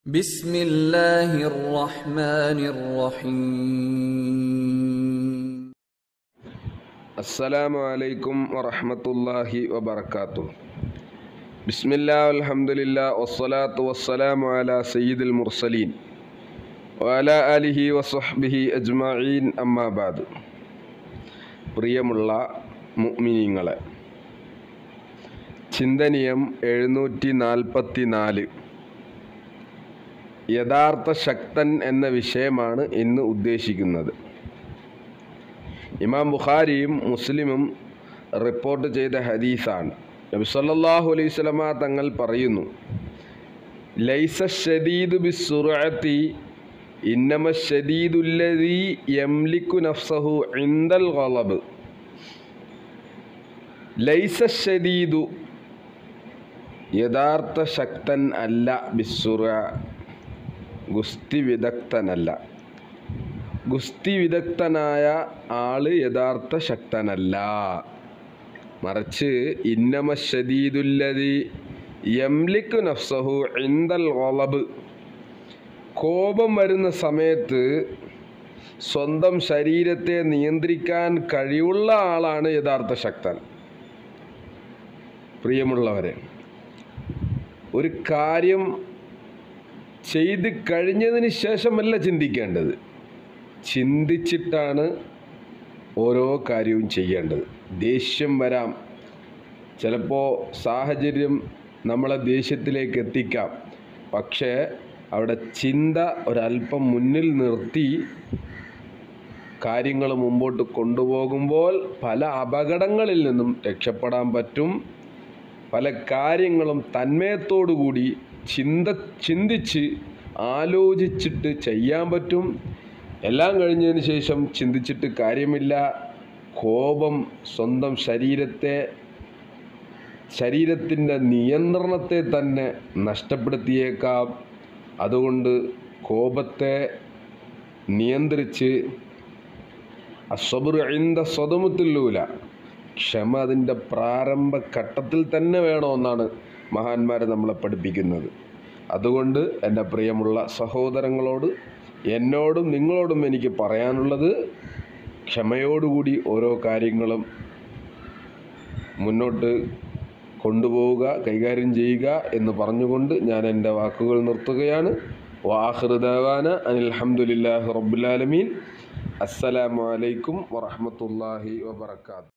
بسم الله الرحمن الرحيم അസ്സലാമു അലൈക്കും വറഹ്മത്തുള്ളാഹി വബർക്കാത്തു ബിസ്മില്ലാ അൽഹംദുലില്ലാ വസ്സലാത്തു വസ്സലാമു അലാ സയ്യിദുൽ മുർസലീൻ വഅലാ ആലിഹി വസ്വഹ്ബിഹി അജ്മഈൻ അമ്മാ ബാദ് പ്രിയമുള്ള മുഅ്മിനീങ്ങളെ ചിന്തനീയം എഴുന്നൂറ്റി നാൽപ്പത്തി നാല് യഥാർത്ഥ ശക്തൻ എന്ന വിഷയമാണ് ഇന്ന് ഉദ്ദേശിക്കുന്നത് ഇമാം ബുഖാരിയും മുസ്ലിമും റിപ്പോർട്ട് ചെയ്ത ഹദീസാണ് നബി സല്ലല്ലാഹു അലൈഹി വസല്ലമ തങ്ങൾ പറയുന്നു ലൈസ ഷദീദു ബിസ്സുറഅത്തി ഇന്നമ ഷദീദുല്ലദീ യംലിക്കു നഫ്സഹു ഇൻദൽ ഗളബ് ലൈസ ഷദീദു യഥാർത്ഥ ശക്തൻ അല്ല ബിസ്സുറ ഗുസ്തി വിദഗ്ധനല്ല ഗുസ്തി വിദഗ്ധനായ ആള് യഥാർത്ഥ ശക്തനല്ല മറിച്ച് ഇന്നമ ഷദീദുല്ലതി യംലിക്കു നഫ്സഹു ഇൻദൽ ഗളബ് കോപം വരുന്ന സമയത്ത് സ്വന്തം ശരീരത്തെ നിയന്ത്രിക്കാൻ കഴിവുള്ള ആളാണ് യഥാർത്ഥ ശക്തൻ പ്രിയമുള്ളവരെ ഒരു കാര്യം ചെയ്ത് കഴിഞ്ഞതിന് ശേഷമല്ല ചിന്തിക്കേണ്ടത് ചിന്തിച്ചിട്ടാണ് ഓരോ കാര്യവും ചെയ്യേണ്ടത് ദേഷ്യം വരാം ചിലപ്പോൾ സാഹചര്യം നമ്മളെ ദേഷ്യത്തിലേക്ക് എത്തിക്കാം പക്ഷേ അവിടെ ചിന്ത ഒരല്പം മുന്നിൽ നിർത്തി കാര്യങ്ങൾ മുമ്പോട്ട് കൊണ്ടുപോകുമ്പോൾ പല അപകടങ്ങളിൽ നിന്നും രക്ഷപ്പെടാൻ പറ്റും പല കാര്യങ്ങളും തന്മയത്തോടുകൂടി ചിന്ത ചിന്തിച്ച് ആലോചിച്ചിട്ട് ചെയ്യാൻ പറ്റും എല്ലാം കഴിഞ്ഞതിന് ശേഷം ചിന്തിച്ചിട്ട് കാര്യമില്ല കോപം സ്വന്തം ശരീരത്തെ ശരീരത്തിൻ്റെ നിയന്ത്രണത്തെ തന്നെ നഷ്ടപ്പെടുത്തിയേക്കാം അതുകൊണ്ട് കോപത്തെ നിയന്ത്രിച്ച് അസ്വബുർ ഇന്ത സ്വതമുത്തില്ലൂല ക്ഷമ അതിൻ്റെ പ്രാരംഭ ഘട്ടത്തിൽ തന്നെ വേണമെന്നാണ് മഹാന്മാരെ നമ്മളെ പഠിപ്പിക്കുന്നത് അതുകൊണ്ട് എൻ്റെ പ്രിയമുള്ള സഹോദരങ്ങളോട് എന്നോടും നിങ്ങളോടും എനിക്ക് പറയാനുള്ളത് ക്ഷമയോടുകൂടി ഓരോ കാര്യങ്ങളും മുന്നോട്ട് കൊണ്ടുപോവുക കൈകാര്യം ചെയ്യുക എന്ന് പറഞ്ഞുകൊണ്ട് ഞാൻ എൻ്റെ വാക്കുകൾ നിർത്തുകയാണ് വാഹൃദാന അനിൽഹമുല്ലാഹി റബ്ബുലാലമീൻ അസ്സലാമു അലൈക്കും വറഹമത്തല്ലാഹി വബർക്കാത്തു